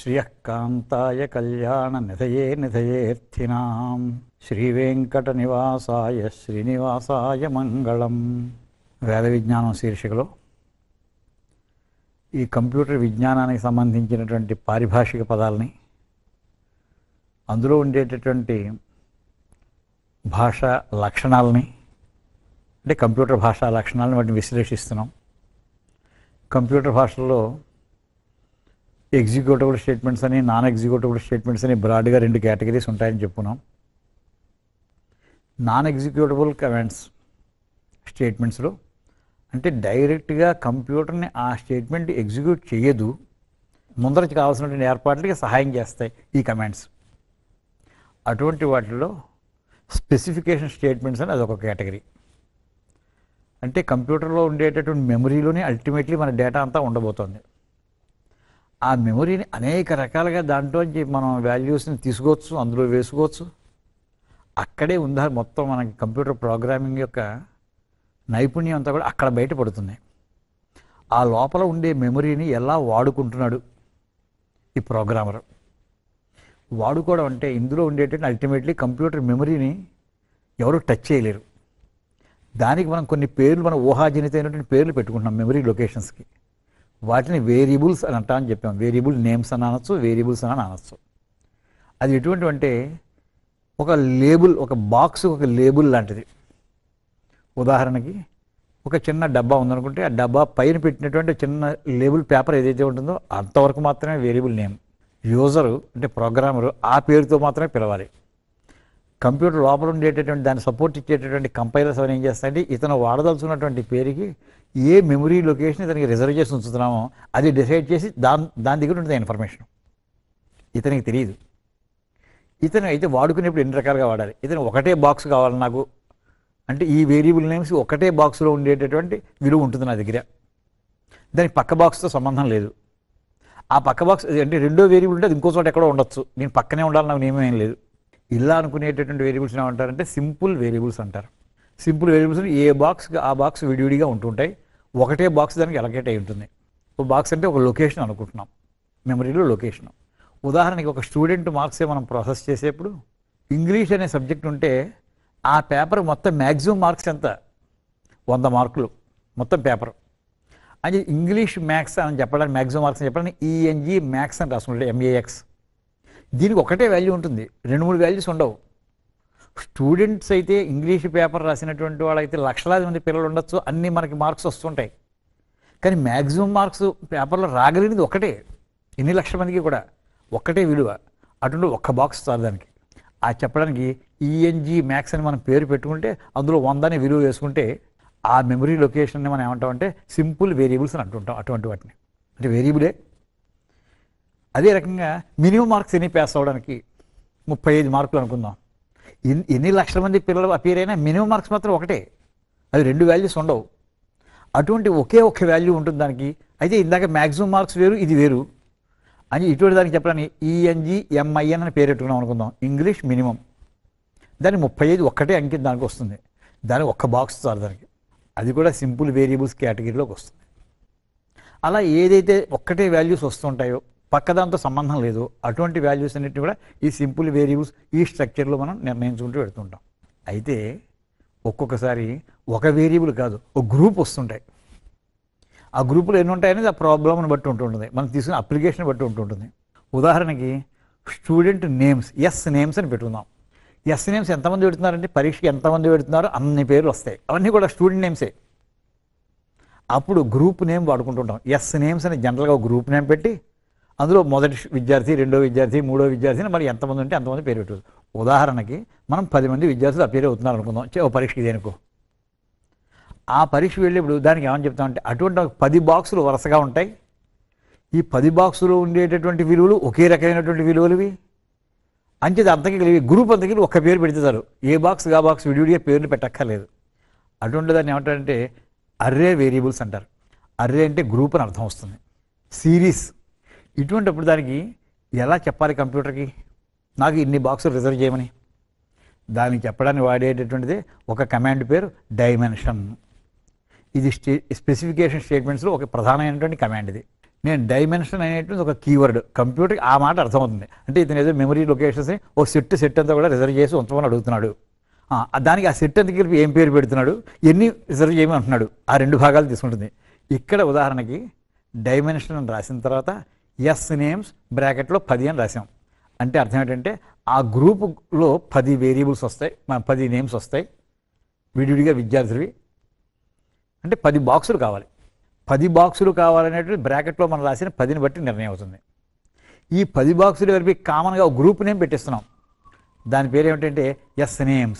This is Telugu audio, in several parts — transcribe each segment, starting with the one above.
శ్రియకాంతాయ కళ్యాణ నిధయే నిధయేర్థినాం శ్రీవేంకట నివాసాయ శ్రీనివాసాయ మంగళం వేద విజ్ఞానం శీర్షికలో ఈ కంప్యూటర్ విజ్ఞానానికి సంబంధించినటువంటి పారిభాషిక పదాలని అందులో ఉండేటటువంటి భాష లక్షణాలని అంటే కంప్యూటర్ భాషా లక్షణాలను వాటిని విశ్లేషిస్తున్నాం కంప్యూటర్ భాషల్లో ఎగ్జిక్యూటబుల్ స్టేట్మెంట్స్ అని నాన్ ఎగ్జిక్యూటబుల్ స్టేట్మెంట్స్ అని బ్రాడ్గా రెండు కేటగిరీస్ ఉంటాయని చెప్పుకున్నాం నాన్ ఎగ్జిక్యూటబుల్ కమాండ్స్ స్టేట్మెంట్స్లో అంటే డైరెక్ట్గా కంప్యూటర్ని ఆ స్టేట్మెంట్ ఎగ్జిక్యూట్ చేయదు ముందర కావాల్సినటువంటి ఏర్పాట్లకి సహాయం చేస్తాయి ఈ కమాండ్స్ అటువంటి వాటిలో స్పెసిఫికేషన్ స్టేట్మెంట్స్ అని అదొక కేటగిరీ అంటే కంప్యూటర్లో ఉండేటటువంటి మెమరీలోనే అల్టిమేట్లీ మన డేటా అంతా ఉండబోతోంది ఆ మెమరీని అనేక రకాలుగా దాంట్లోంచి మనం వాల్యూస్ని తీసుకోవచ్చు అందులో వేసుకోవచ్చు అక్కడే ఉందా మొత్తం మనకి కంప్యూటర్ ప్రోగ్రామింగ్ యొక్క నైపుణ్యం అంతా కూడా అక్కడ బయటపడుతుంది ఆ లోపల ఉండే మెమరీని ఎలా వాడుకుంటున్నాడు ఈ ప్రోగ్రామర్ వాడుకోవడం అంటే ఇందులో ఉండేటటువంటి అల్టిమేట్లీ కంప్యూటర్ మెమరీని ఎవరు టచ్ చేయలేరు దానికి మనం కొన్ని పేర్లు మనం ఊహాజనితమైనటువంటి పేర్లు పెట్టుకుంటున్నాం మెమరీ లొకేషన్స్కి వాటిని వేరియబుల్స్ అని అంటా అని చెప్పాం వేరియబుల్ నేమ్స్ అని అనొచ్చు వేరియబుల్స్ అని అనొచ్చు అది ఎటువంటి అంటే ఒక లేబుల్ ఒక బాక్స్ ఒక లేబుల్ లాంటిది ఉదాహరణకి ఒక చిన్న డబ్బా ఉందనుకుంటే ఆ డబ్బా పైన పెట్టినటువంటి చిన్న లేబుల్ పేపర్ ఏదైతే ఉంటుందో అంతవరకు మాత్రమే వేరియబుల్ నేమ్ యూజరు అంటే ప్రోగ్రామరు ఆ పేరుతో మాత్రమే పిలవాలి కంప్యూటర్ లోపల ఉండేటటువంటి దాన్ని సపోర్ట్ ఇచ్చేటటువంటి కంపైలర్స్ అవన్నీ ఏం చేస్తాయంటే ఇతను వాడదలుచుకున్నటువంటి పేరుకి ఏ మెమరీ లొకేషన్ ఇతనికి రిజర్వ్ చేసి ఉంచుతున్నామో అది డిసైడ్ చేసి దాని దాని దగ్గర ఉంటుంది ఇన్ఫర్మేషన్ ఇతనికి తెలియదు ఇతను అయితే వాడుకునేప్పుడు ఎన్ని రకాలుగా వాడాలి ఇతను ఒకటే బాక్స్ కావాలి నాకు అంటే ఈ వేరియబుల్ నేమ్స్ ఒకటే బాక్స్లో ఉండేటటువంటి విలువ ఉంటుంది నా దగ్గర దానికి పక్క బాక్స్తో సంబంధం లేదు ఆ పక్క బాక్స్ అంటే రెండో వేరియబుల్ ఉంటే అది ఇంకో చోట ఎక్కడో ఉండొచ్చు నేను పక్కనే ఉండాలి నాకు నియమం ఏం లేదు ఇలా అనుకునేటటువంటి వేరియబుల్స్ ఏమంటారంటే సింపుల్ వేరియబుల్స్ అంటారు సింపుల్ వేరియబుల్స్ ఏ బాక్స్ ఆ బాక్స్ విడివిడిగా ఉంటుంటాయి ఒకటే బాక్స్ దానికి అలకేట్ అయి ఉంటుంది ఒక బాక్స్ అంటే ఒక లొకేషన్ అనుకుంటున్నాం మెమరీలో లొకేషన్ ఉదాహరణకి ఒక స్టూడెంట్ మార్క్సే మనం ప్రాసెస్ చేసేప్పుడు ఇంగ్లీష్ అనే సబ్జెక్ట్ ఉంటే ఆ పేపర్ మొత్తం మ్యాక్సిమం మార్క్స్ ఎంత వంద మార్కులు మొత్తం పేపర్ అది ఇంగ్లీష్ మ్యాథ్స్ అని చెప్పడానికి మ్యాక్సిమం మార్క్స్ అని చెప్పడానికి ఈఎన్జీ మ్యాథ్స్ అని రాసుకుంటే ఎంఏఎక్స్ దీనికి ఒకటే వాల్యూ ఉంటుంది రెండు మూడు వాల్యూస్ ఉండవు స్టూడెంట్స్ అయితే ఇంగ్లీష్ పేపర్ రాసినటువంటి వాళ్ళైతే లక్షలాది మంది పిల్లలు ఉండొచ్చు అన్నీ మనకి మార్క్స్ వస్తుంటాయి కానీ మ్యాక్సిమం మార్క్స్ పేపర్లో రాగలిగినది ఒకటే ఎన్ని లక్షల మందికి కూడా ఒక్కటే విలువ అటువంటి ఒక్క బాక్స్ చాలు దానికి ఆ చెప్పడానికి ఈఎన్జీ మ్యాథ్స్ అని మనం పేరు పెట్టుకుంటే అందులో వందని విలువ వేసుకుంటే ఆ మెమరీ లొకేషన్ని మనం ఏమంటామంటే సింపుల్ వేరియబుల్స్ అని అంటుంటాం అటువంటి వాటిని అంటే వేరియబులే అదే రకంగా మినిమం మార్క్స్ ఎన్ని పాస్ అవ్వడానికి ముప్పై ఐదు మార్కులు అనుకుందాం ఎన్ని ఎన్ని లక్షల మంది పిల్లలు అపీర్ అయినా మినిమం మార్క్స్ మాత్రం ఒకటే అది రెండు వాల్యూస్ ఉండవు అటువంటి ఒకే ఒక్క వాల్యూ ఉంటుంది దానికి అయితే ఇందాక మ్యాక్సిమం మార్క్స్ వేరు ఇది వేరు అని ఇటువంటి దానికి చెప్పడానికి ఈఎన్జి ఎంఐఎన్ అని పేరు పెట్టుకున్నాం అనుకుందాం ఇంగ్లీష్ మినిమం దానికి ముప్పై ఐదు ఒక్కటే అంకి దానికి వస్తుంది దానికి ఒక్క బాక్స్ చాలు దానికి అది కూడా సింపుల్ వేరియబుల్స్ కేటగిరీలోకి వస్తుంది అలా ఏదైతే ఒక్కటే వాల్యూస్ వస్తుంటాయో పక్క దాంతో సంబంధం లేదు అటువంటి వాల్యూస్ అన్నిటిని కూడా ఈ సింపుల్ వేరియబుల్స్ ఈ స్ట్రక్చర్లో మనం నిర్ణయించుకుంటూ పెడుతుంటాం అయితే ఒక్కొక్కసారి ఒక వేరియబుల్ కాదు ఒక గ్రూప్ వస్తుంటాయి ఆ గ్రూపులు ఎన్ని ఉంటాయనేది ఆ ప్రాబ్లమ్ని బట్టి ఉంటుంటుంది మనం తీసుకున్న అప్లికేషన్ బట్టి ఉంటుంటుంది ఉదాహరణకి స్టూడెంట్ నేమ్స్ ఎస్ నేమ్స్ అని పెట్టుకుందాం ఎస్ నేమ్స్ ఎంతమంది పెడుతున్నారంటే పరీక్షకి ఎంతమంది పెడుతున్నారో అన్ని పేర్లు వస్తాయి అవన్నీ కూడా స్టూడెంట్ నేమ్సే అప్పుడు గ్రూప్ నేమ్ వాడుకుంటుంటాం ఎస్ నేమ్స్ అని జనరల్గా ఒక గ్రూప్ నేమ్ పెట్టి అందులో మొదటి విద్యార్థి రెండో విద్యార్థి మూడో విద్యార్థిని మరి ఎంతమంది ఉంటే అంతమంది పేరు పెట్టవచ్చు ఉదాహరణకి మనం పది మంది విద్యార్థులు అపేర్ అవుతున్నారు అనుకుందాం చే- ఓ పరీక్షకి దేనికో ఆ పరీక్ష వెళ్ళేప్పుడు దానికి ఏమని చెప్తామంటే అటువంటి ఒక పది బాక్సులు వరుసగా ఉంటాయి ఈ పది బాక్సులు ఉండేటటువంటి విలువలు ఒకే రకమైనటువంటి విలువలువి అంచేది అంతకి కలిగి గ్రూప్ అంతకి ఒక్క పేరు పెడితే చాలు ఏ బాక్స్ ఆ బాక్స్ విడివిడిగా పేర్లు పెట్టక్కర్లేదు అటువంటి దాన్ని ఏమంటారంటే అర్రే వేరియబుల్స్ అంటారు అర్రే అంటే గ్రూప్ అని అర్థం వస్తుంది సిరీస్ ఇటువంటిప్పుడు దానికి ఎలా చెప్పాలి కంప్యూటర్కి నాకు ఇన్ని బాక్సులు రిజర్వ్ చేయమని దానికి చెప్పడానికి వాడేటటువంటిది ఒక కమాండ్ పేరు డైమెన్షన్ ఇది స్టే స్పెసిఫికేషన్ స్టేట్మెంట్స్లో ఒక ప్రధానమైనటువంటి కమాండ్ ఇది నేను డైమెన్షన్ అనేటువంటి ఒక కీవర్డ్ కంప్యూటర్కి ఆ మాట అర్థమవుతుంది అంటే ఇతను ఏదో మెమరీ లొకేషన్స్ని ఓ సెట్ సెట్ అంతా కూడా రిజర్వ్ చేసి ఉంచమని అడుగుతున్నాడు ఆ, దానికి ఆ సెట్ అంతా కలిపి ఏం పేరు పెడుతున్నాడు ఎన్ని రిజర్వ్ చేయమని అంటున్నాడు ఆ రెండు భాగాలు తీసుకుంటుంది ఇక్కడ ఉదాహరణకి డైమెన్షన్ అని రాసిన తర్వాత ఎస్ నేమ్స్ బ్రాకెట్లో పది అని రాసాం అంటే అర్థం ఏంటంటే ఆ గ్రూపులో పది వేరియబుల్స్ వస్తాయి మన పది నేమ్స్ వస్తాయి విడివిడిగా విద్యార్థులవి అంటే పది బాక్సులు కావాలి పది బాక్సులు కావాలనేటువంటి బ్రాకెట్లో మనం రాసిన పదిని బట్టి నిర్ణయం అవుతుంది ఈ పది బాక్సులు కలిపి కామన్గా ఒక గ్రూప్ నేమ్ పెట్టిస్తున్నాం దాని పేరు ఏమిటంటే ఎస్ నేమ్స్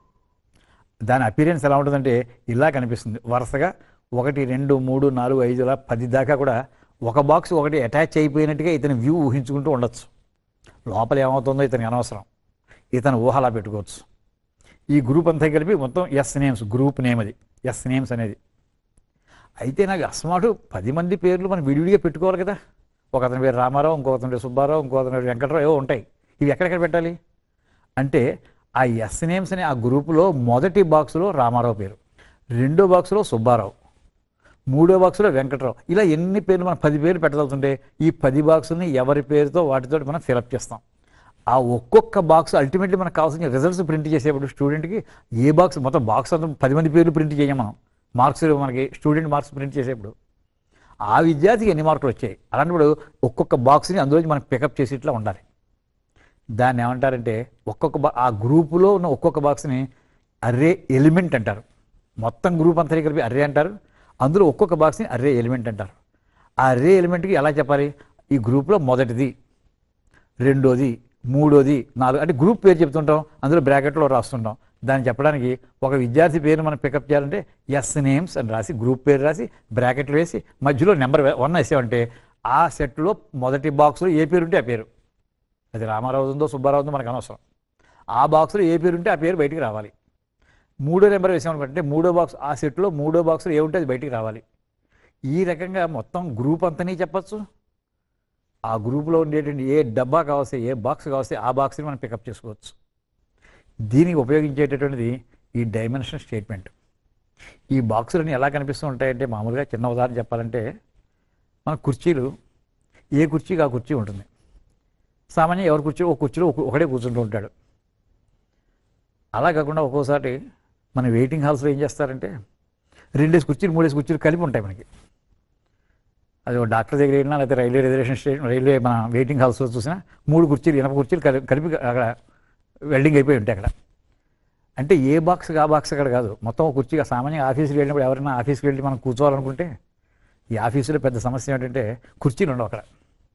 దాని అపీరియన్స్ ఎలా ఉంటుందంటే ఇలా కనిపిస్తుంది వరుసగా ఒకటి రెండు మూడు నాలుగు ఐదు అలా పది దాకా కూడా ఒక బాక్స్ ఒకటి అటాచ్ అయిపోయినట్టుగా ఇతని వ్యూ ఊహించుకుంటూ ఉండొచ్చు లోపల ఏమవుతుందో ఇతనికి అనవసరం ఇతను ఊహలా పెట్టుకోవచ్చు ఈ గ్రూప్ అంతా కలిపి మొత్తం ఎస్ నేమ్స్ గ్రూప్ నేమ్ అది ఎస్ నేమ్స్ అనేది అయితే నాకు అస్మాటు పది మంది పేర్లు మనం విడివిడిగా పెట్టుకోవాలి కదా ఒక అతని పేరు రామారావు ఇంకో అతని పేరు సుబ్బారావు ఇంకో అతని పేరు వెంకటరావు ఏవో ఉంటాయి ఇవి ఎక్కడెక్కడ పెట్టాలి అంటే ఆ ఎస్ నేమ్స్ అనే ఆ గ్రూపులో మొదటి బాక్సులో రామారావు పేరు రెండో బాక్సులో సుబ్బారావు మూడో బాక్సులో వెంకటరావు ఇలా ఎన్ని పేర్లు మనం పది పేర్లు పెట్టదలుతుంటే ఈ పది బాక్సుల్ని ఎవరి పేరుతో వాటితో మనం ఫిలప్ చేస్తాం ఆ ఒక్కొక్క బాక్స్ అల్టిమేట్లీ మనకు కావాల్సిన రిజల్ట్స్ ప్రింట్ చేసేప్పుడు స్టూడెంట్కి ఏ బాక్స్ మొత్తం బాక్స్ అంతా పది మంది పేర్లు ప్రింట్ చేయం మనం మార్క్స్ మనకి స్టూడెంట్ మార్క్స్ ప్రింట్ చేసేప్పుడు ఆ విద్యార్థికి ఎన్ని మార్కులు వచ్చాయి అలాంటప్పుడు ఒక్కొక్క బాక్స్ని అందులో మనం పికప్ చేసి ఇట్లా ఉండాలి దాన్ని ఏమంటారంటే ఒక్కొక్క బా ఆ గ్రూపులో ఉన్న ఒక్కొక్క బాక్స్ని అర్రే ఎలిమెంట్ అంటారు మొత్తం గ్రూప్ అంతా కలిపి అర్రే అంటారు అందులో ఒక్కొక్క బాక్స్ని అర్రే ఎలిమెంట్ అంటారు ఆ అర్రే ఎలిమెంట్కి ఎలా చెప్పాలి ఈ గ్రూప్లో మొదటిది రెండోది మూడోది నాలుగు అంటే గ్రూప్ పేరు చెప్తుంటాం అందులో బ్రాకెట్లో రాస్తుంటాం దాన్ని చెప్పడానికి ఒక విద్యార్థి పేరు మనం పికప్ చేయాలంటే ఎస్ నేమ్స్ అని రాసి గ్రూప్ పేరు రాసి బ్రాకెట్లు వేసి మధ్యలో నెంబర్ వన్ వేసామంటే ఆ సెట్లో మొదటి బాక్స్లో ఏ పేరు ఉంటే ఆ పేరు అది రామారావు ఉందో సుబ్బారావు ఉందో మనకు అనవసరం ఆ బాక్స్లో ఏ పేరు ఉంటే ఆ పేరు బయటికి రావాలి మూడో నెంబర్ వేసామనుకుంటే మూడో బాక్స్ ఆ సెట్లో మూడో బాక్స్లో ఏముంటే అది బయటికి రావాలి ఈ రకంగా మొత్తం గ్రూప్ అంతని చెప్పచ్చు ఆ గ్రూప్లో ఉండేటువంటి ఏ డబ్బా కావస్తే ఏ బాక్స్ కావస్తే ఆ బాక్స్ని మనం పికప్ చేసుకోవచ్చు దీనికి ఉపయోగించేటటువంటిది ఈ డైమెన్షన్ స్టేట్మెంట్ ఈ బాక్సులన్నీ ఎలా కనిపిస్తూ ఉంటాయంటే మామూలుగా చిన్న ఉదాహరణ చెప్పాలంటే మన కుర్చీలు ఏ కుర్చీకి ఆ కుర్చీ ఉంటుంది సామాన్యంగా ఎవరి కుర్చీ ఒక కుర్చీలో ఒక- ఒకడే కూర్చుంటూ ఉంటాడు అలా కాకుండా ఒక్కోసారి మన వెయిటింగ్ హాల్స్లో ఏం చేస్తారంటే రెండేసి కుర్చీలు మూడేసి కుర్చీలు కలిపి ఉంటాయి మనకి అది ఒక డాక్టర్ దగ్గర వెళ్ళినా లేకపోతే రైల్వే రిజర్వేషన్ స్టేషన్ రైల్వే మన వెయిటింగ్ హాల్స్లో చూసినా మూడు కుర్చీలు ఇనప కుర్చీలు కలిపి కలిపి అక్కడ వెల్డింగ్ అయిపోయి ఉంటాయి అక్కడ అంటే ఏ బాక్స్ ఆ బాక్స్ అక్కడ కాదు మొత్తం ఒక కుర్చీగా సామాన్యంగా ఆఫీస్కి వెళ్ళినప్పుడు ఎవరైనా ఆఫీస్కి వెళ్ళి మనం కూర్చోవాలనుకుంటే ఈ ఆఫీసులో పెద్ద సమస్య ఏంటంటే కుర్చీలు ఉండవు అక్కడ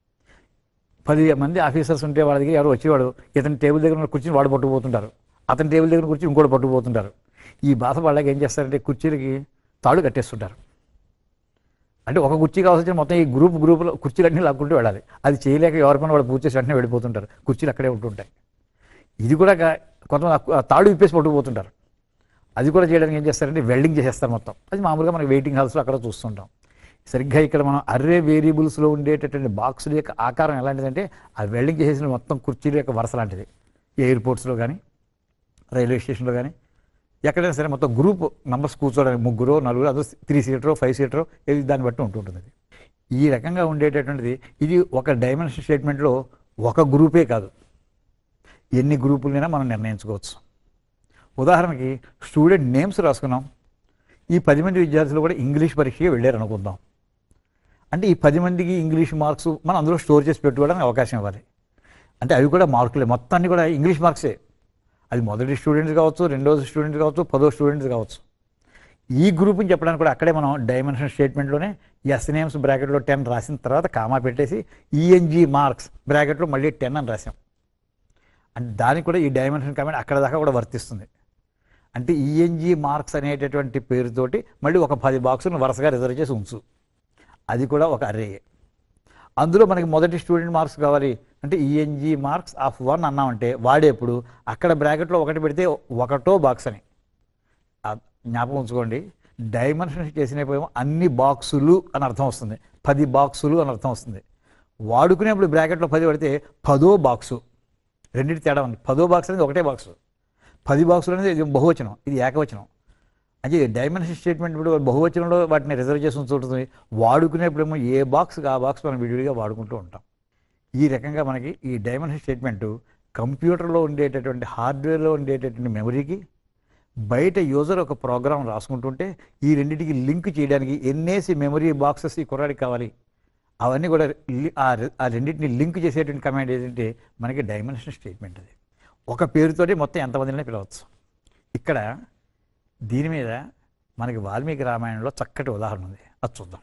పది మంది ఆఫీసర్స్ ఉంటే వాళ్ళ దగ్గర ఎవరు వచ్చేవాడు ఇతని టేబుల్ దగ్గర ఉన్న కుర్చీని వాడు పట్టుకుపోతుంటారు అతని టేబుల్ దగ్గర కుర్చీ ఇంకోటి పట్టుకుపోతుంటారు ఈ బాధ వాళ్ళకి ఏం చేస్తారంటే కుర్చీలకి తాడు కట్టేస్తుంటారు అంటే ఒక కుర్చీ కావాల్సిన మొత్తం ఈ గ్రూప్ గ్రూపులో కుర్చీలన్నీ లాక్కుంటూ వెళ్ళాలి అది చేయలేక ఎవరి పని వాళ్ళు పూర్తి చేసి వెంటనే వెళ్ళిపోతుంటారు కుర్చీలు అక్కడే ఉంటుంటాయి ఇది కూడా గా- కొంతమంది ఆ కు- ఆ తాడు విప్పేసి పట్టుకుపోతుంటారు అది కూడా చేయడానికి ఏం చేస్తారంటే వెల్డింగ్ చేసేస్తారు మొత్తం అది మామూలుగా మనకి వెయిటింగ్ హాల్స్లో అక్కడ చూస్తుంటాం సరిగ్గా ఇక్కడ మనం అర్రే వేరియబుల్స్లో ఉండేటటువంటి బాక్సుల యొక్క ఆకారం ఎలాంటిదంటే ఆ వెల్డింగ్ చేసేసిన మొత్తం కుర్చీల యొక్క వరుస లాంటిది ఎయిర్పోర్ట్స్లో కానీ రైల్వే స్టేషన్లో కానీ ఎక్కడైనా సరే మొత్తం గ్రూప్ నంబర్స్ కూర్చోడానికి ముగ్గురు నలుగురు అదో త్రీ సీటరో ఫైవ్ సీటరో ఏది దాన్ని బట్టి ఉంటుంటుంది అది ఈ రకంగా ఉండేటటువంటిది ఇది ఒక డైమెన్షన్ స్టేట్మెంట్లో ఒక గ్రూపే కాదు ఎన్ని గ్రూపులైనా మనం నిర్ణయించుకోవచ్చు ఉదాహరణకి స్టూడెంట్ నేమ్స్ రాసుకున్నాం ఈ పది మంది విద్యార్థులు కూడా ఇంగ్లీష్ పరీక్షకి వెళ్ళారు అనుకుందాం అంటే ఈ పది మందికి ఇంగ్లీష్ మార్క్స్ మనం అందులో స్టోర్ చేసి పెట్టుకోవడానికి అవకాశం ఇవ్వాలి అంటే అవి కూడా మార్కులే మొత్తాన్ని కూడా ఇంగ్లీష్ మార్క్సే అది మొదటి స్టూడెంట్స్ కావచ్చు రెండో స్టూడెంట్స్ కావచ్చు పదో స్టూడెంట్స్ కావచ్చు ఈ గ్రూప్ని చెప్పడానికి కూడా అక్కడే మనం డైమెన్షన్ స్టేట్మెంట్లోనే ఎస్ నేమ్స్ బ్రాకెట్లో టెన్ రాసిన తర్వాత కామా పెట్టేసి ఈఎన్జీ మార్క్స్ బ్రాకెట్లో మళ్ళీ టెన్ అని రాసాం అంటే దానికి కూడా ఈ డైమెన్షన్ కమెంట్ అక్కడ దాకా కూడా వర్తిస్తుంది అంటే ఈఎన్జీ మార్క్స్ అనేటటువంటి పేరుతోటి మళ్ళీ ఒక పది బాక్సులను వరుసగా రిజర్వ్ చేసి ఉంచు అది కూడా ఒక అర్రే అందులో మనకి మొదటి స్టూడెంట్ మార్క్స్ కావాలి అంటే ఈఎన్జీ మార్క్స్ ఆఫ్ వన్ అన్నామంటే వాడేప్పుడు అక్కడ బ్రాకెట్లో ఒకటి పెడితే ఒకటో బాక్స్ అని ఆ జ్ఞాపకం ఉంచుకోండి డైమెన్షన్ చేసినప్పుడు అన్ని బాక్సులు అని అర్థం వస్తుంది పది బాక్సులు అని అర్థం వస్తుంది వాడుకునేప్పుడు బ్రాకెట్లో పది పడితే పదో బాక్సు రెండింటి తేడా ఉంది పదో బాక్స్ అనేది ఒకటే బాక్సు పది బాక్సులు అనేది ఇది బహువచనం ఇది ఏకవచనం అంటే డైమెన్షన్ స్టేట్మెంట్ ఇప్పుడు బహువచనంలో వాటిని రిజర్వ్ చేసి ఉంచుతుంది వాడుకునేప్పుడేమో ఏ బాక్స్ ఆ బాక్స్ మనం విడివిడిగా వాడుకుంటూ ఉంటాం ఈ రకంగా మనకి ఈ డైమెన్షన్ స్టేట్మెంట్ కంప్యూటర్లో ఉండేటటువంటి హార్డ్వేర్లో ఉండేటటువంటి మెమరీకి బయట యూజర్ ఒక ప్రోగ్రామ్ రాసుకుంటుంటే ఈ రెండింటికి లింక్ చేయడానికి ఎన్నేసి మెమరీ బాక్సెస్ ఈ కుర్రాడికి కావాలి అవన్నీ కూడా లి- ఆ రె- ఆ రెండింటిని లింక్ చేసేటువంటి కమాండ్ ఏంటంటే మనకి డైమెన్షన్ స్టేట్మెంట్ అది ఒక పేరుతోటి మొత్తం ఎంతమందిని పిలవచ్చు ఇక్కడ దీని మీద మనకి వాల్మీకి రామాయణంలో చక్కటి ఉదాహరణ ఉంది అది చూద్దాం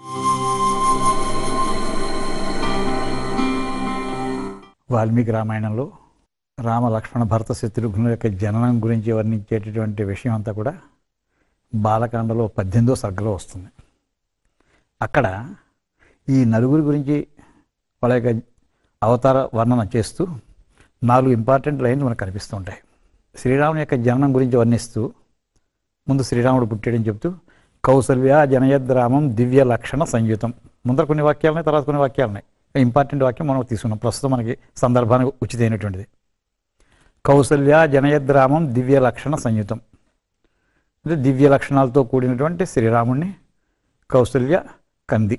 వాల్మీకి రామాయణంలో రామ లక్ష్మణ భరత శత్రుఘ్నుల యొక్క జననం గురించి వర్ణించేటటువంటి విషయం అంతా కూడా బాలకాండలో పద్దెనిమిదో సర్గలో వస్తుంది అక్కడ ఈ నలుగురి గురించి వాళ్ళ యొక్క అవతార వర్ణన చేస్తూ నాలుగు ఇంపార్టెంట్ లైన్స్ మనకు కనిపిస్తూ ఉంటాయి శ్రీరాముని యొక్క జననం గురించి వర్ణిస్తూ ముందు శ్రీరాముడు పుట్టాడని చెప్తూ కౌసల్య జనయద్రామం దివ్య లక్షణ సంయుతం ముందర కొన్ని వాక్యాలు ఉన్నాయి తర్వాత కొన్ని వాక్యాలు ఉన్నాయి ఇంపార్టెంట్ వాక్యం మనం తీసుకున్నాం ప్రస్తుతం మనకి సందర్భానికి ఉచితమైనటువంటిది కౌసల్య జనయద్రామం దివ్య లక్షణ సంయుతం అంటే దివ్య లక్షణాలతో కూడినటువంటి శ్రీరాముణ్ణి కౌసల్య కంది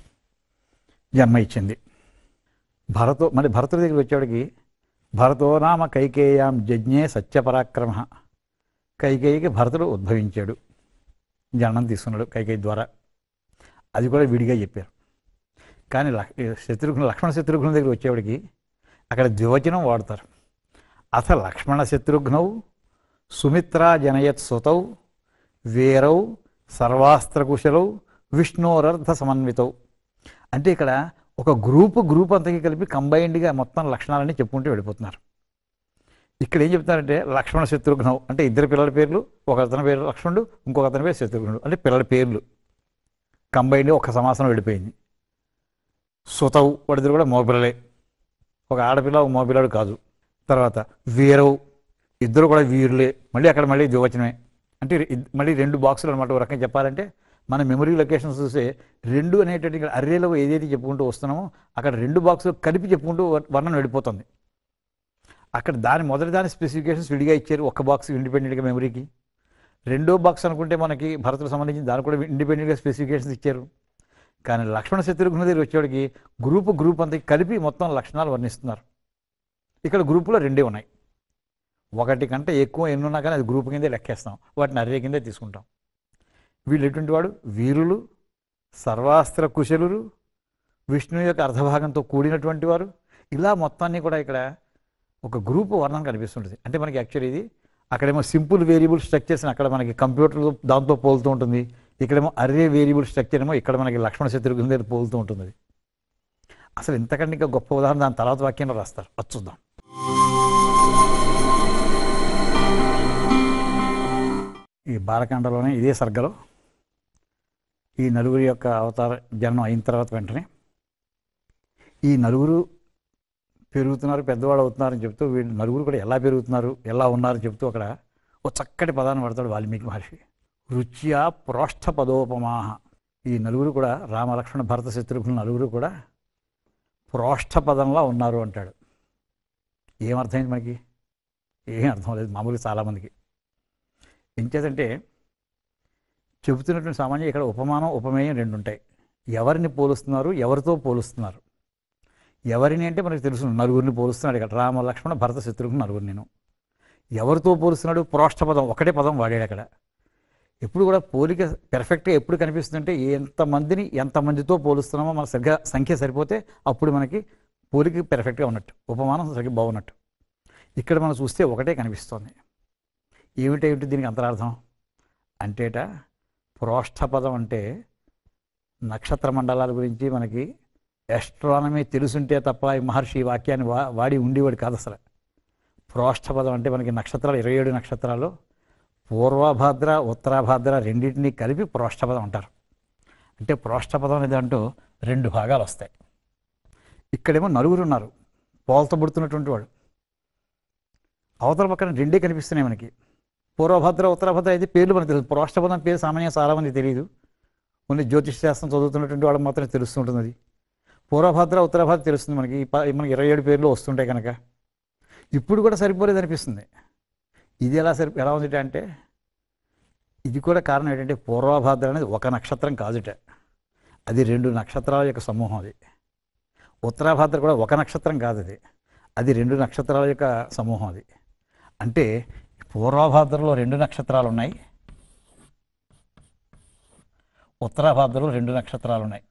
జన్మ ఇచ్చింది భరతో మరి భరతుడి దగ్గరికి వచ్చేవాడికి భరతో నామ కైకేయాం జజ్ఞే సత్యపరాక్రమ కైకేయికి భరతుడు ఉద్భవించాడు జననం తీసుకున్నాడు కైకేయి ద్వారా అది కూడా విడిగా చెప్పారు కానీ లక్- శత్రుఘ్న లక్ష్మణ శత్రుఘ్న దగ్గర వచ్చేవాడికి అక్కడ ద్వివచనం వాడతారు అథ లక్ష్మణ శత్రుఘ్నౌ సుమిత్రా జనయత్ సుతౌ వీరౌ సర్వాస్త్రకుశలౌ విష్ణోరర్ధ సమన్వితౌ అంటే ఇక్కడ ఒక గ్రూపు గ్రూప్ అంతకి కలిపి కంబైన్డ్గా మొత్తం లక్షణాలన్నీ చెప్పుకుంటూ వెళ్ళిపోతున్నారు ఇక్కడ ఏం చెప్తున్నారంటే లక్ష్మణ శత్రుఘ్నం అంటే ఇద్దరు పిల్లల పేర్లు ఒక అతని పేరు లక్ష్మణుడు ఇంకొక అతని పేరు శత్రుఘ్నుడు అంటే పిల్లల పేర్లు కంబైన్డ్ ఒక సమాసం వెళ్ళిపోయింది సుతవు వాడిద్దరు కూడా మగపిల్లలే ఒక ఆడపిల్ల ఒక మగపిల్లాడు కాదు తర్వాత వీరవు ఇద్దరు కూడా వీరులే మళ్ళీ అక్కడ మళ్ళీ ద్వివచనమే అంటే ఇద్- మళ్ళీ రెండు బాక్సులు అనమాట ఒక రకంగా చెప్పాలంటే మన మెమరీ లొకేషన్స్ చూస్తే రెండు అనేటువంటి ఇక్కడ అర్రేలో ఏదైతే చెప్పుకుంటూ వస్తున్నామో అక్కడ రెండు బాక్సులు కలిపి చెప్పుకుంటూ వ- వర్ణన వెళ్ళిపోతుంది అక్కడ దాని మొదటి దాని స్పెసిఫికేషన్స్ విడిగా ఇచ్చారు ఒక బాక్స్ ఇండిపెండెంట్గా మెమరీకి రెండో బాక్స్ అనుకుంటే మనకి భరతుకు సంబంధించి దాని కూడా ఇండిపెండెంట్గా స్పెసిఫికేషన్స్ ఇచ్చారు కానీ లక్ష్మణ శత్రుఘ్న దగ్గర వచ్చేవాడికి గ్రూప్ గ్రూప్ అంతా కలిపి మొత్తం లక్షణాలు వర్ణిస్తున్నారు ఇక్కడ గ్రూపులో రెండే ఉన్నాయి ఒకటి కంటే ఎక్కువ ఎన్ని ఉన్నా కానీ అది గ్రూప్ కిందే లెక్కేస్తాం వాటిని అర్రే కిందే తీసుకుంటాం వీళ్ళు ఎటువంటి వాడు వీరులు సర్వాస్త్ర కుశలురు విష్ణు యొక్క అర్ధభాగంతో కూడినటువంటి వారు ఇలా మొత్తాన్ని కూడా ఇక్కడ ఒక గ్రూప్ వర్ణన కనిపిస్తుంటుంది అంటే మనకి యాక్చువల్లీ ఇది అక్కడేమో సింపుల్ వేరియబుల్ స్ట్రక్చర్స్ అక్కడ మనకి కంప్యూటర్ దాంతో పోలుతూ ఉంటుంది ఇక్కడేమో అర్రే వేరియబుల్ స్ట్రక్చర్ ఏమో ఇక్కడ మనకి లక్ష్మణ శత్రుఘ్న దగ్గర పోలుతూ ఉంటుంది అది. అసలు ఇంతకంటే ఇంకా గొప్ప ఉదాహరణ దాని తర్వాత వాక్యంలో రాస్తారు అది చూద్దాం ఈ బాలకాండలోనే ఇదే సర్గలో ఈ నలుగురి యొక్క అవతార జన్మం అయిన తర్వాత వెంటనే ఈ నలుగురు పెరుగుతున్నారు పెద్దవాడు అవుతున్నారని చెప్తూ వీళ్ళు నలుగురు కూడా ఎలా పెరుగుతున్నారు ఎలా ఉన్నారని చెప్తూ అక్కడ ఓ చక్కటి పదాన్ని పడతాడు వాల్మీకి మహర్షి రుచ్యా ప్రోష్ఠ పదోపమాహ ఈ నలుగురు కూడా రామలక్ష్మణ భరత శత్రుఘ్నులు నలుగురు కూడా ప్రోష్ఠ పదంలా ఉన్నారు అంటాడు ఏమర్థమైంది మనకి ఏం అర్థం లేదు మామూలుగా చాలామందికి ఏం చేతంటే చెబుతున్నటువంటి సామాన్యం ఇక్కడ ఉపమానం ఉపమేయం రెండు ఉంటాయి ఎవరిని పోలుస్తున్నారు ఎవరితో పోలుస్తున్నారు ఎవరిని అంటే మనకు తెలుసు నలుగురిని పోలుస్తున్నాడు ఇక్కడ రామ లక్ష్మణ భరత శత్రుఘ్న నలుగురు నేను ఎవరితో పోలుస్తున్నాడు ప్రోష్ఠ పదం ఒకటే పదం వాడాడు అక్కడ ఎప్పుడు కూడా పోలిక పెర్ఫెక్ట్గా ఎప్పుడు కనిపిస్తుందంటే ఎంతమందిని ఎంతమందితో పోలుస్తున్నామో మన సరిగ్గా సంఖ్య సరిపోతే అప్పుడు మనకి పోలిక పెర్ఫెక్ట్గా ఉన్నట్టు ఉపమానం సరిగ్గా బాగున్నట్టు ఇక్కడ మనం చూస్తే ఒకటే కనిపిస్తోంది ఏమిటేమిటి దీనికి అంతరార్థం అంటేట ప్రోష్ఠపదం అంటే నక్షత్ర మండలాల గురించి మనకి ఎస్ట్రానమీ తెలుసుంటే తప్ప ఈ మహర్షి ఈ వాక్యాన్ని వా వాడి ఉండేవాడు కాదు అసలు ప్రోష్ఠపదం అంటే మనకి నక్షత్రాలు ఇరవై ఏడు నక్షత్రాలు పూర్వభాద్ర ఉత్తరాభాద్ర రెండింటినీ కలిపి ప్రోష్ఠపదం అంటారు అంటే ప్రోష్ఠపదం అనేది అంటూ రెండు భాగాలు వస్తాయి ఇక్కడేమో నలుగురు ఉన్నారు పోల్తబడుతున్నటువంటి వాడు అవతల పక్కన రెండే కనిపిస్తున్నాయి మనకి పూర్వభద్ర ఉత్తరభద్ర అయితే పేర్లు మనకు తెలుసు ప్రోష్ఠపదం పేరు సామాన్యంగా చాలామంది తెలియదు ఓన్లీ జ్యోతిష్ శాస్త్రం చదువుతున్నటువంటి వాళ్ళకి మాత్రమే తెలుస్తుంటుంది అది పూర్వభద్ర ఉత్తరభద్ర తెలుస్తుంది మనకి ఈ ప- మనకి ఇరవై ఏడు పేర్లు వస్తుంటాయి కనుక ఇప్పుడు కూడా సరిపోలేదు అనిపిస్తుంది ఇది ఎలా సరి ఎలా ఉంది అంటే ఇది కూడా కారణం ఏంటంటే పూర్వభాద్ర అనేది ఒక నక్షత్రం కాదుట అది రెండు నక్షత్రాల యొక్క సమూహం అది ఉత్తరాభాద్ర కూడా ఒక నక్షత్రం కాదు అది అది రెండు నక్షత్రాల యొక్క సమూహం అది అంటే పూర్వభాద్రలో రెండు నక్షత్రాలు ఉన్నాయి ఉత్తరాభాద్రలో రెండు నక్షత్రాలు ఉన్నాయి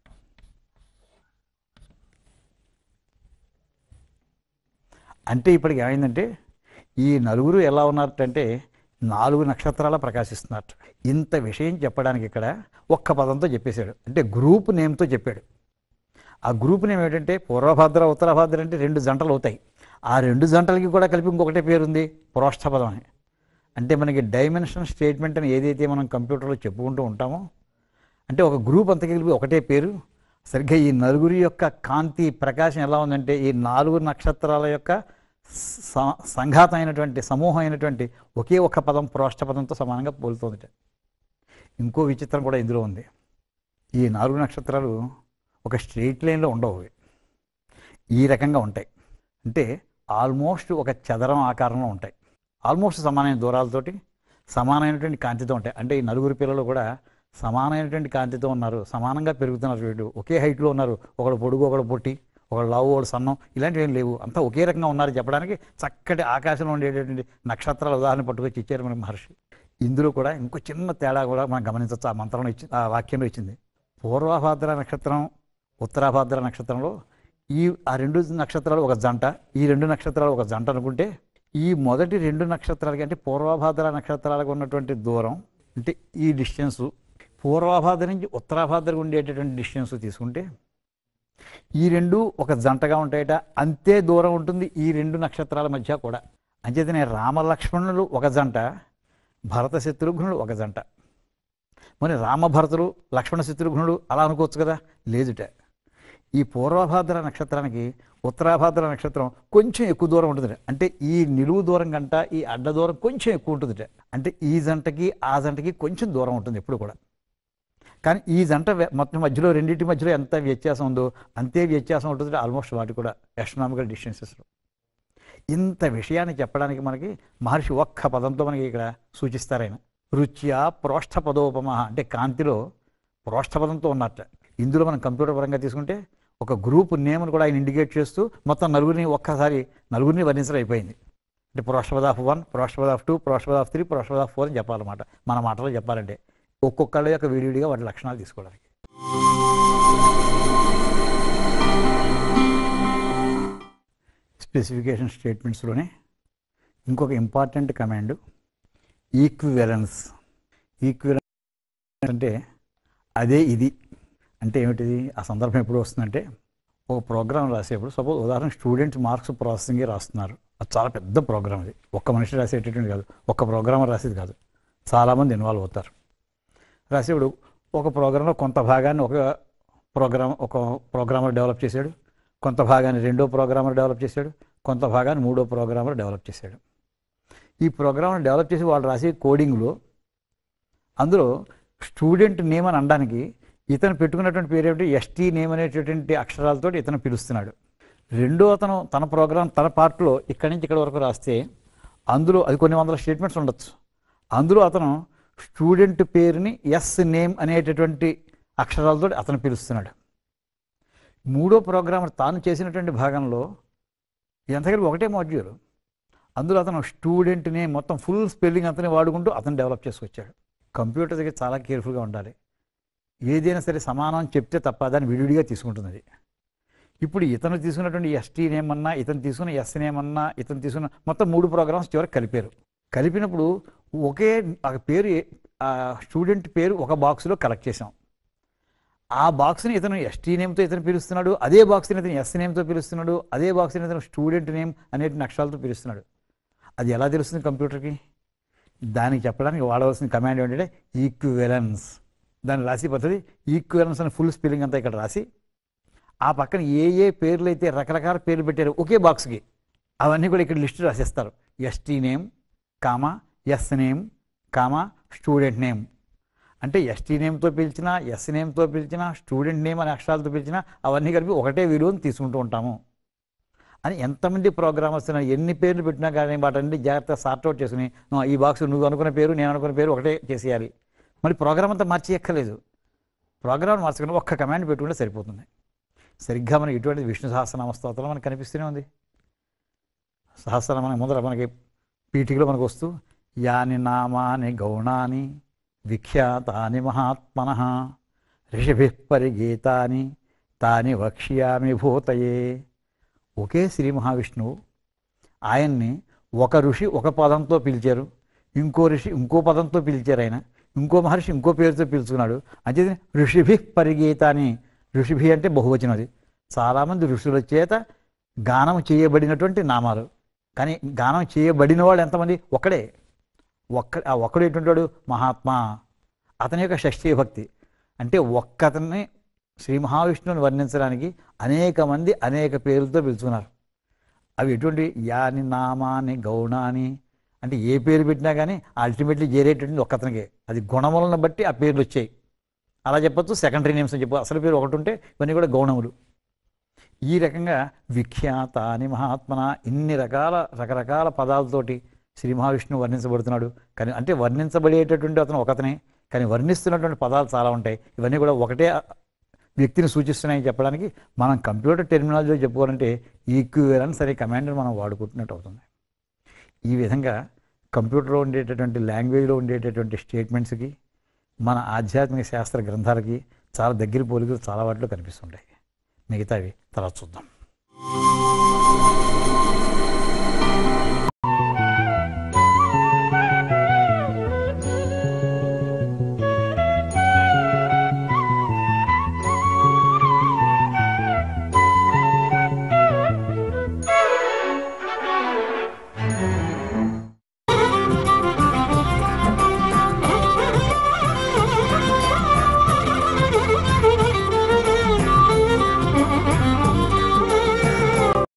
అంటే ఇప్పటికి ఏమైందంటే ఈ నలుగురు ఎలా ఉన్నారంటే నాలుగు నక్షత్రాల ప్రకాశిస్తున్నారు ఇంత విషయం చెప్పడానికి ఇక్కడ ఒక్క పదంతో చెప్పేశాడు అంటే గ్రూప్ నేమ్తో చెప్పాడు ఆ గ్రూప్ నేమ్ ఏంటంటే పూర్వభద్ర ఉత్తరభద్ర అంటే రెండు జంటలు అవుతాయి ఆ రెండు జంటలకి కూడా కలిపి ఇంకొకటే పేరు ఉంది ప్రోష్ఠపదం అని అంటే మనకి డైమెన్షన్ స్టేట్మెంట్ అని ఏదైతే మనం కంప్యూటర్లో చెప్పుకుంటూ ఉంటామో అంటే ఒక గ్రూప్ అంతా కలిపి ఒకటే పేరు సరిగ్గా ఈ నలుగురి యొక్క కాంతి ప్రకాశం ఎలా ఉందంటే ఈ నాలుగు నక్షత్రాల యొక్క స- సంఘాతమైనటువంటి సమూహం అయినటువంటి ఒకే ఒక పదం ప్రోష్ఠపదంతో సమానంగా పోలుతోంది ఇంకో విచిత్రం కూడా ఇందులో ఉంది ఈ నాలుగు నక్షత్రాలు ఒక స్ట్రెయిట్ లైన్లో ఉండవు అవి. ఈ రకంగా ఉంటాయి అంటే ఆల్మోస్ట్ ఒక చదరం ఆకారంలో ఉంటాయి ఆల్మోస్ట్ సమానమైన దూరాలతోటి సమానమైనటువంటి కాంతితో ఉంటాయి అంటే ఈ నలుగురు పిల్లలు కూడా సమానమైనటువంటి కాంతితో ఉన్నారు సమానంగా పెరుగుతున్నారు వీళ్ళు ఒకే హైట్లో ఉన్నారు ఒకడు పొడుగు ఒకడు పొట్టి ఒకడు లావు ఒకడు సన్నం ఇలాంటివి ఏం లేవు అంతా ఒకే రకంగా ఉన్నారు చెప్పడానికి చక్కటి ఆకాశంలో ఉండేటటువంటి నక్షత్రాల ఉదాహరణ పట్టుకొచ్చి ఇచ్చారు మన మహర్షి ఇందులో కూడా ఇంకో చిన్న తేడా కూడా మనం గమనించవచ్చు ఆ మంత్రంలో ఇచ్చి ఆ వాక్యంలో ఇచ్చింది పూర్వభాద్ర నక్షత్రం ఉత్తరాభాద్ర నక్షత్రంలో ఈ ఆ రెండు నక్షత్రాలు ఒక జంట ఈ రెండు నక్షత్రాలు ఒక జంట అనుకుంటే ఈ మొదటి రెండు నక్షత్రాలకి అంటే పూర్వభాద్ర నక్షత్రాలకు ఉన్నటువంటి దూరం అంటే ఈ డిస్టెన్స్ పూర్వభాద్ర నుంచి ఉత్తరాభాద్రకు ఉండేటటువంటి డిస్టెన్స్ తీసుకుంటే ఈ రెండు ఒక జంటగా ఉంటాయట అంతే దూరం ఉంటుంది ఈ రెండు నక్షత్రాల మధ్య కూడా అంచేతనే రామలక్ష్మణులు ఒక జంట భరత శత్రుఘ్నులు ఒక జంట మరి రామభరతులు లక్ష్మణ శత్రుఘ్నుడు అలా అనుకోవచ్చు కదా లేదుట ఈ పూర్వభాద్ర నక్షత్రానికి ఉత్తరాభాద్ర నక్షత్రం కొంచెం ఎక్కువ దూరం ఉంటుంది అంటే ఈ నిలువు దూరం కంట ఈ అడ్డ దూరం కొంచెం ఎక్కువ ఉంటుందిట అంటే ఈ జంటకి ఆ జంటకి కొంచెం దూరం ఉంటుంది ఎప్పుడు కూడా కానీ ఈ జంట వె- మొత్తం మధ్యలో రెండింటి మధ్యలో ఎంత వ్యత్యాసం ఉందో అంతే వ్యత్యాసం ఉంటుంది ఆల్మోస్ట్ వాటి కూడా ఎస్ట్రానామికల్ డిస్టెన్సెస్లో ఇంత విషయాన్ని చెప్పడానికి మనకి మహర్షి ఒక్క పదంతో మనకి ఇక్కడ సూచిస్తారు ఆయన రుచ్య ప్రోష్ఠ పదోపమ అంటే కాంతిలో ప్రోష్ఠ పదంతో ఉన్నట్ట ఇందులో మనం కంప్యూటర్ పరంగా తీసుకుంటే ఒక గ్రూప్ నేమ్ను కూడా ఆయన ఇండికేట్ చేస్తూ మొత్తం నలుగురిని ఒక్కసారి నలుగురిని వర్ణించడం అయిపోయింది అంటే ప్రోష్పద ఆఫ్ వన్ ప్రోష్పద ఆఫ్ టూ ప్రోష్పద ఆఫ్ త్రీ ప్రోష్పద ఆఫ్ ఫోర్ అని చెప్పాలన్నమాట మన మాటలో చెప్పాలంటే ఒక్కొక్కళ్ళ యొక్క విడివిడిగా వాటి లక్షణాలు తీసుకోవడానికి స్పెసిఫికేషన్ స్టేట్మెంట్స్లోనే ఇంకొక ఇంపార్టెంట్ కమాండ్ ఈక్వివెలెన్స్ ఈక్వివెలెన్స్ అంటే అదే ఇది అంటే ఏమిటిది ఆ సందర్భం ఎప్పుడు వస్తుందంటే ఒక ప్రోగ్రామ్ రాసేప్పుడు సపోజ్ ఉదాహరణ స్టూడెంట్స్ మార్క్స్ ప్రాసెసింగే రాస్తున్నారు అది చాలా పెద్ద ప్రోగ్రామ్ అది ఒక్క మనిషి రాసేటటువంటి కాదు ఒక్క ప్రోగ్రామర్ రాసేది కాదు చాలామంది ఇన్వాల్వ్ అవుతారు రాసేప్పుడు ఒక ప్రోగ్రాంలో కొంత భాగాన్ని ఒక ప్రోగ్రామ్ ఒక ప్రోగ్రామర్ డెవలప్ చేశాడు కొంత భాగాన్ని రెండో ప్రోగ్రామర్ డెవలప్ చేశాడు కొంత భాగాన్ని మూడో ప్రోగ్రామర్ డెవలప్ చేశాడు ఈ ప్రోగ్రామ్ని డెవలప్ చేసి వాళ్ళు రాసే కోడింగ్లో అందులో స్టూడెంట్ నేమ్ అని అనడానికి ఇతను పెట్టుకున్నటువంటి పేరు ఏమిటి ఎస్టీ నేమ్ అనేటటువంటి అక్షరాలతో ఇతను పిలుస్తున్నాడు రెండో అతను తన ప్రోగ్రామ్ తన పార్ట్లో ఇక్కడి నుంచి ఇక్కడ వరకు రాస్తే అందులో అది కొన్ని వందల స్టేట్మెంట్స్ ఉండొచ్చు అందులో అతను స్టూడెంట్ పేరుని ఎస్ నేమ్ అనేటటువంటి అక్షరాలతో అతను పిలుస్తున్నాడు మూడో ప్రోగ్రామర్ తాను చేసినటువంటి భాగంలో ఇదంతా కలిపి ఒకటే మాడ్యూల్ అందులో అతను స్టూడెంట్ నేమ్ మొత్తం ఫుల్ స్పెల్లింగ్ అతని వాడుకుంటూ అతను డెవలప్ చేసుకొచ్చాడు కంప్యూటర్ దగ్గర చాలా కేర్ఫుల్గా ఉండాలి ఏదైనా సరే సమానం చెప్తే తప్ప దాన్ని విడివిడిగా తీసుకుంటుంది అది ఇప్పుడు ఇతను తీసుకున్నటువంటి ఎస్టీ నేమ్ అన్నా ఇతను తీసుకున్న ఎస్ నేమ్ అన్నా ఇతను తీసుకున్న మొత్తం మూడు ప్రోగ్రామ్స్ చివరికి కలిపారు కలిపినప్పుడు ఒకే ఆ పేరు ఏ- ఆ స్టూడెంట్ పేరు ఒక బాక్స్లో కలెక్ట్ చేసాం ఆ బాక్స్ని ఇతను ఎస్టీ నేమ్తో ఇతను పిలుస్తున్నాడు అదే బాక్స్ని ఇతను ఎస్ నేమ్తో పిలుస్తున్నాడు అదే బాక్స్ని ఇతను స్టూడెంట్ నేమ్ అనే అక్షరాలతో పిలుస్తున్నాడు అది ఎలా తెలుస్తుంది కంప్యూటర్కి దానికి చెప్పడానికి వాడవలసిన కమాండ్ ఏంటంటే ఈక్వివెలెన్స్ దాన్ని రాసి పద్ధతి ఈక్వివెలెన్స్ అని ఫుల్ స్పెల్లింగ్ అంతా ఇక్కడ రాసి ఆ పక్కన ఏ ఏ పేర్లు అయితే రకరకాల పేర్లు పెట్టారు ఒకే బాక్స్కి అవన్నీ కూడా ఇక్కడ లిస్ట్ రాసేస్తారు ST name comma S name comma student name అంటే ఎస్టీ నేమ్తో పిలిచినా ఎస్ నేమ్తో పిలిచినా స్టూడెంట్ నేమ్ అనే అక్షరాలతో పిలిచినా అవన్నీ కలిపి ఒకటే విలువను తీసుకుంటూ ఉంటాము అని ఎంతమంది ప్రోగ్రామర్స్ ఉన్నా, ఎన్ని పేర్లు పెట్టినా కానీ వాటన్ని జాగ్రత్తగా సార్ట్అవుట్ చేసుకుని "ఆ, ఈ బాక్స్ నువ్వు అనుకున్న పేరు నేను అనుకున్న పేరు ఒకటే చేసేయాలి మళ్ళీ ప్రోగ్రామ్ అంతా మార్చి ఎక్కలేదు ప్రోగ్రామ్ మార్చకుండా ఒక్క కమాండ్ పెట్టుకుంటే సరిపోతుంది సరిగ్గా మనకి ఇటువంటి విష్ణు సహస్రనామ స్తోత్రం మనకు కనిపిస్తూనే ఉంది సహస్రనామ ముందర మనకి పీఠికలో మనకు వస్తూ యాని నామాని గౌణాని విఖ్యాతాని మహాత్మన ఋషిభి పరిగీతాని తాని వక్ష్యామి భూతయే ఒకే శ్రీ మహావిష్ణువు ఆయన్ని ఒక ఋషి ఒక పదంతో పిలిచారు ఇంకో ఋషి ఇంకో పదంతో పిలిచారు ఆయన ఇంకో మహర్షి ఇంకో పేరుతో పిలుచుకున్నాడు అంటే ఋషిభి పరిగీతాని ఋషిభి అంటే బహువచనం అది చాలామంది ఋషుల చేత గానం చేయబడినటువంటి నామాలు కానీ గానం చేయబడిన వాళ్ళు ఎంతమంది ఒక్కడే ఒక్క ఆ ఒక్కడు ఎటువంటి వాడు మహాత్మా అతని యొక్క షష్ఠీ భక్తి అంటే ఒక్కతన్ని శ్రీ మహావిష్ణువుని వర్ణించడానికి అనేక మంది అనేక పేర్లతో పిలుచుకున్నారు అవి ఎటువంటి యాని నామాని గౌణాని అంటే ఏ పేరు పెట్టినా కానీ అల్టిమేట్లీ చేరేటటువంటి ఒక్కతనికే అది గుణములను బట్టి ఆ పేర్లు వచ్చాయి అలా చెప్పొచ్చు సెకండరీ నేమ్స్ అని చెప్పు అసలు పేరు ఒకటి ఉంటే ఇవన్నీ కూడా గౌణములు ఈ రకంగా విఖ్యాత అని మహాత్మన ఇన్ని రకాల రకరకాల పదాలతోటి శ్రీ మహావిష్ణువు వర్ణించబడుతున్నాడు కానీ అంటే వర్ణించబడేటటువంటి అతను ఒకతనే కానీ వర్ణిస్తున్నటువంటి పదాలు చాలా ఉంటాయి ఇవన్నీ కూడా ఒకటే వ్యక్తిని సూచిస్తున్నాయని చెప్పడానికి మనం కంప్యూటర్ టెర్మినాలజీలో చెప్పుకోవాలంటే ఈక్వివలెన్స్ అనే కమాండ్ని మనం వాడుకుంటున్నట్టు అవుతుంది ఈ విధంగా కంప్యూటర్లో ఉండేటటువంటి లాంగ్వేజ్లో ఉండేటటువంటి స్టేట్మెంట్స్కి మన ఆధ్యాత్మిక శాస్త్ర గ్రంథాలకి చాలా దగ్గర పోలికలు చాలా వాటిలో కనిపిస్తుంటాయి మిగతావి తర్వాత చూద్దాం